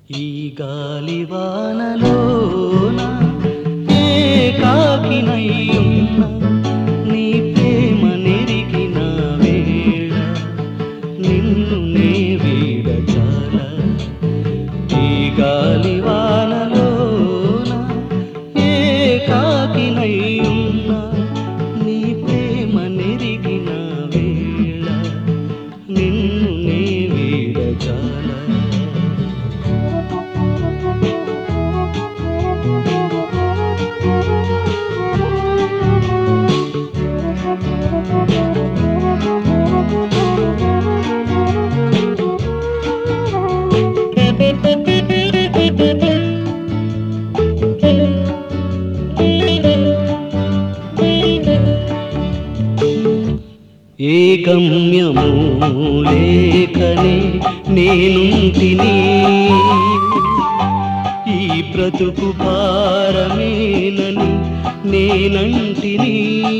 ఈ గాలివానలోన ఏకాకినయ్యున్న నీ ప్రేమ నెరిగిన వేళ నిన్ను నే వీడ చాలా ఈ గాలివానలోన ఏకాకినయ్యున్న నీ ప్రేమ నెరిగిన వేళ నిన్ను నే వీడ చాలా ఏ గమ్యము లేకనే నేను తిని ఈ బ్రతుకు భారమేనని నేనంటిని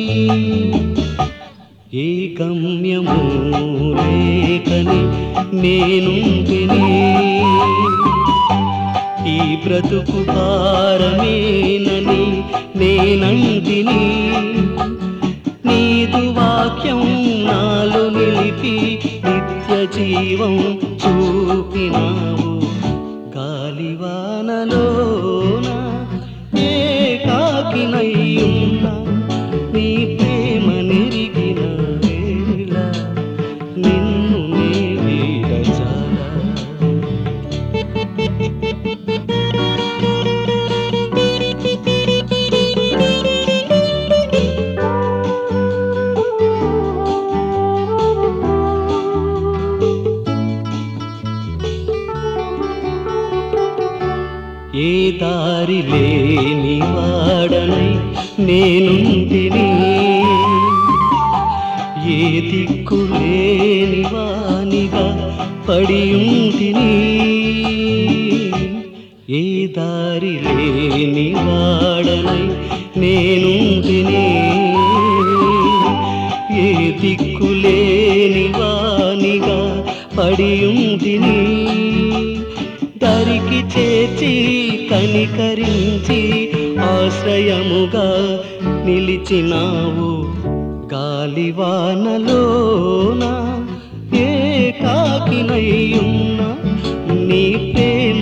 ఏ గమ్యము లేకని నేను తిని ఈ బ్రతుకు భారమేనని నేనంటిని నీదు వాక్యం నాలో నిలిపి నిత్య జీవం చూపినావు గాలివానలోన ఏకాకినయ్యున్న నీ ప్రేమ నెరిగిన వేళ నిన్ను నే వీడ చాలా ఏ దారి లేని వాడనై నేనుంటిని ఏ దిక్కు లేని వానిగా పడియుంటిని ఏ దారి లేని వాడనై నేనుంటిని ఏ దిక్కు లేని వానిగా పడియుంటిని దరికి చేర్చి కనికరించి ఆశ్రయముగా నిలిచినావు గాలివానలోన ఏకాకినయ్యున్న నీ ప్రేమ